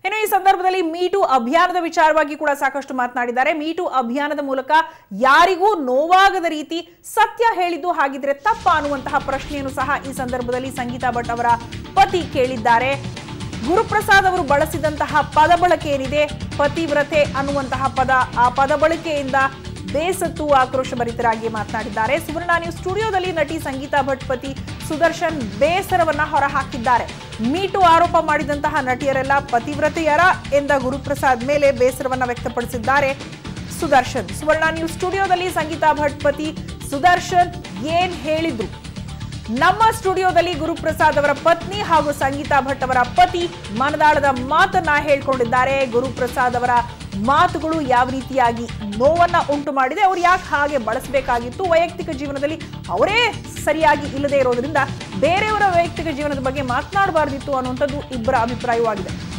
ಇನ್ನು ಈ ಸಂದರ್ಭದಲ್ಲಿ ಮೀಟು ಅಭಿಯಾನದ ವಿಚಾರವಾಗಿ ಕೂಡ ಸಾಕಷ್ಟು ಮಾತನಾಡಿದ್ದಾರೆ ಮೀಟು ಅಭಿಯಾನದ ಮೂಲಕ ಯಾರಿಗೂ ನೋವಾಗದ ರೀತಿ ಸತ್ಯ ಹೇಳಿದ್ದು ಹಾಗಿದ್ರೆ ತಪ್ಪ ಅನ್ನುವಂತಹ ಪ್ರಶ್ನೆಯನ್ನು ಸಹ ಈ ಸಂದರ್ಭದಲ್ಲಿ ಸಂಗೀತಾ ಭಟ್ ಅವರ ಪತಿ ಕೇಳಿದ್ದಾರೆ ಗುರುಪ್ರಸಾದ್ ಅವರು ಬಳಸಿದಂತಹ ಪದ ಬಳಕೆ ಏನಿದೆ ಪತಿವ್ರತೆ ಅನ್ನುವಂತಹ ಪದ ಆ ಪದ ಬಳಕೆಯಿಂದ ಬೇಸತ್ತು ಆಕ್ರೋಶಭರಿತರಾಗಿ ಮಾತನಾಡಿದ್ದಾರೆ ಸುವರ್ಣ ನ್ಯೂಸ್ ಸ್ಟುಡಿಯೋದಲ್ಲಿ ನಟಿ ಸಂಗೀತಾ ಭಟ್ ಪತಿ ಸುದರ್ಶನ್ ಬೇಸರವನ್ನ ಹೊರಹಾಕಿದ್ದಾರೆ ಮೀಟು ಆರೋಪ ಮಾಡಿದಂತಹ ನಟಿಯರೆಲ್ಲ ಪತಿವ್ರತೆಯರ ಎಂದ ಗುರುಪ್ರಸಾದ್ ಮೇಲೆ ಬೇಸರವನ್ನ ವ್ಯಕ್ತಪಡಿಸಿದ್ದಾರೆ ಸುದರ್ಶನ್ ಸುವರ್ಣ ನ್ಯೂಸ್ ಸ್ಟುಡಿಯೋದಲ್ಲಿ ಸಂಗೀತಾ ಭಟ್ ಪತಿ ಸುದರ್ಶನ್ ಏನ್ ಹೇಳಿದ್ರು ನಮ್ಮ ಸ್ಟುಡಿಯೋದಲ್ಲಿ ಗುರುಪ್ರಸಾದ್ ಅವರ ಪತ್ನಿ ಹಾಗೂ ಸಂಗೀತಾ ಭಟ್ ಅವರ ಪತಿ ಮನದಾಳದ ಮಾತನ್ನ ಹೇಳ್ಕೊಂಡಿದ್ದಾರೆ ಗುರುಪ್ರಸಾದ್ ಅವರ ಮಾತುಗಳು ಯಾವ ರೀತಿಯಾಗಿ ನೋವನ್ನ ಉಂಟು ಮಾಡಿದೆ ಅವ್ರು ಯಾಕೆ ಹಾಗೆ ಬಳಸಬೇಕಾಗಿತ್ತು ವೈಯಕ್ತಿಕ ಜೀವನದಲ್ಲಿ ಅವರೇ ಸರಿಯಾಗಿ ಇಲ್ಲದೆ ಇರೋದ್ರಿಂದ ಬೇರೆಯವರ ವೈಯಕ್ತಿಕ ಜೀವನದ ಬಗ್ಗೆ ಮಾತನಾಡಬಾರ್ದಿತ್ತು ಅನ್ನುವಂಥದ್ದು ಇಬ್ಬರ ಅಭಿಪ್ರಾಯವಾಗಿದೆ